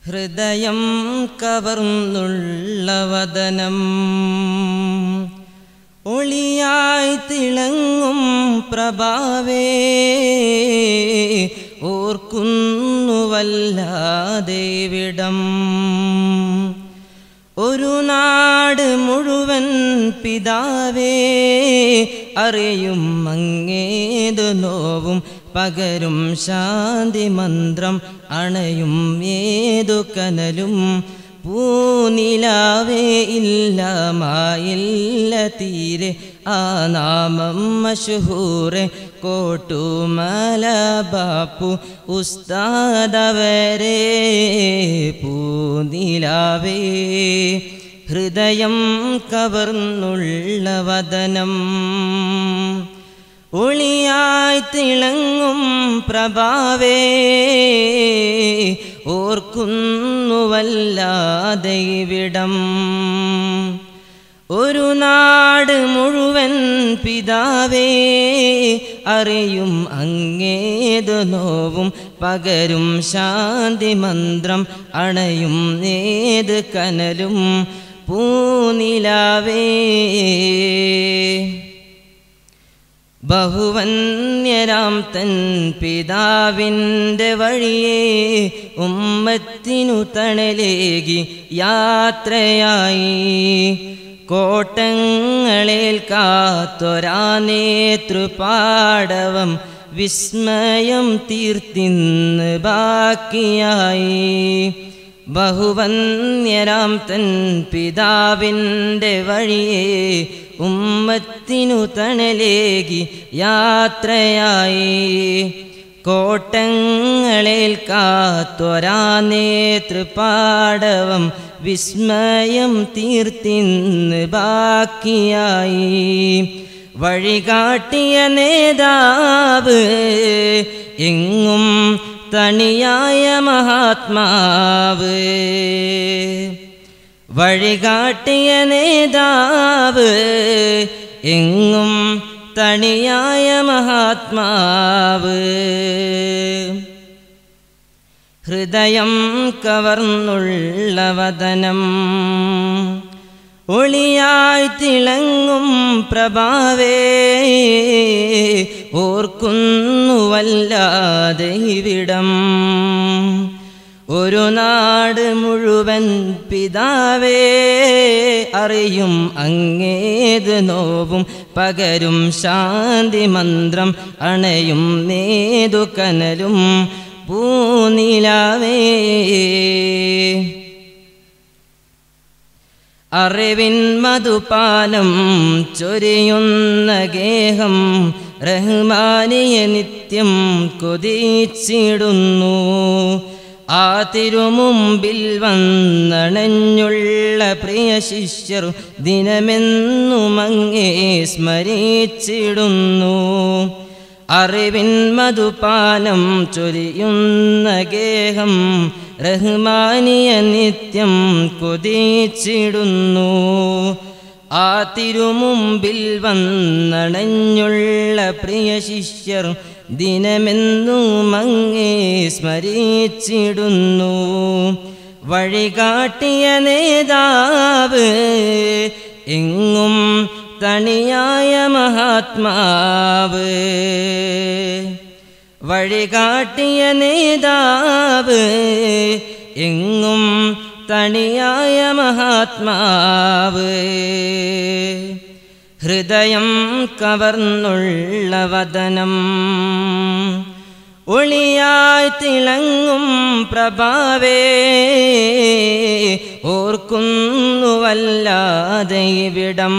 ഹൃദയം കവർന്നുള്ള വദനം ഒളിയായി തിളങ്ങും പ്രഭാവേ ഓർക്കുന്നുവല്ലാതെ വിടം ഒരു നാട് മുഴുവൻ പിതാവേ അറിയും അങ്ങേതു നോവും പകരും ശാന്തി മന്ത്രം അണയും ഏതു കനലും പൂനിലാവേ ഇല്ലമായില്ല തീരെ ആ നാമം മഷഹൂറെ കോട്ടുമല ബാപ്പു ഉസ്താദവരെ പൂനിലാവേ ഹൃദയം കവർന്നുള്ള വദനം ഒളിയായി തിളങ്ങും പ്രഭാവേ ഓർക്കുന്നുവല്ലാതെ വിടം ഒരു നാട് മുഴുവൻ പിതാവേ അറിയും അങ്ങേതു നോവും പകരും ശാന്തി മന്ത്രം അണയും ഏത് കനലും പൂനിലാവേ ബഹുവന്യരാം തൻ പിതാവിൻ്റെ വഴിയെ ഉമ്മത്തിനു തണലേകി യാത്രയായി കോട്ടങ്ങളേൽ കാത്തൊരാ നേതൃപാടവം വിസ്മയം തീർത്തിന്ന് ബാക്കിയായി ബഹുവന്യരാം തൻ പിതാവിൻ്റെ വഴിയെ ഉമ്മത്തിനു തണലേകി യാത്രയായി കോട്ടങ്ങളേൽ കാത്തൊരാ നേതൃപാടവം വിസ്മയം തീർത്തിന്ന് ബാക്കിയായി വഴികാട്ടിയ നേതാവ് എങ്ങും തണിയായ മഹാത്മാവ് വഴികാട്ടിയ നേതാവ് എങ്ങും തണിയായ മഹാത്മാവ് ഹൃദയം കവർന്നുള്ള വദനം ഒളിയായി തിളങ്ങും പ്രഭാവേ ഓർക്കുന്നുവല്ലാതെ ഇവിടം ഒരു നാട് മുഴുവൻ പിതാവേ അറിയും അങ്ങേത് നോവും പകരും ശാന്തി മന്ത്രം അണയും നേതു കനലും പൂനിലാവേ അറിവിൻ മധുപാനം ചൊരിയുന്ന ഗേഹം റഹ്മാനിയ നിത്യം കൊതിച്ചിടുന്നു ആ തിരുമുമ്പിൽ വന്നണഞ്ഞുള്ള പ്രിയ ശിഷ്യർ ദിനമെന്നും അങ്ങേ സ്മരിച്ചിടുന്നു അറിവിൻ മധുപാനം ചൊരിയുന്ന ഗേഹം റഹ്മാനിയ നിത്യം കൊതിച്ചിടുന്നു ആ തിരുമുമ്പിൽ വന്നണഞ്ഞുള്ള പ്രിയ ശിഷ്യർ ദിനമെന്നും അങ്ങേ സ്മരിച്ചിടുന്നു വഴികാട്ടിയ നേതാവ് എങ്ങും തണിയായ മഹാത്മാവ് വഴികാട്ടിയ നേതാവ് എങ്ങും തണിയായ മഹാത്മാവ് ഹൃദയം കവർന്നുള്ള വദനം ഒളിയായി തിളങ്ങും പ്രഭാവേ ഓർക്കുന്നുവല്ലാതെ ഇവിടം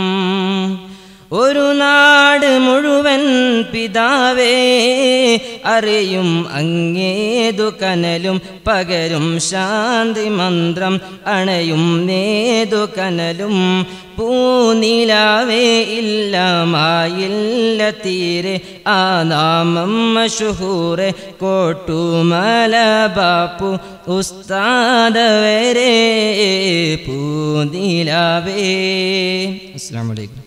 ഒരു നാട് മുഴുവൻ പിതാവേ അറിയും അങ്ങേതു കനലും പകരും ശാന്തി മന്ത്രം അണയും നേതു കനലും പൂനിലാവേ ഇല്ലമായില്ല തീരെ ആ നാമം മഷഹൂറെ കോട്ടുമല ബാപ്പു ഉസ്താദവരെ പൂനിലാവേ അസ്സാം വലൈക്കും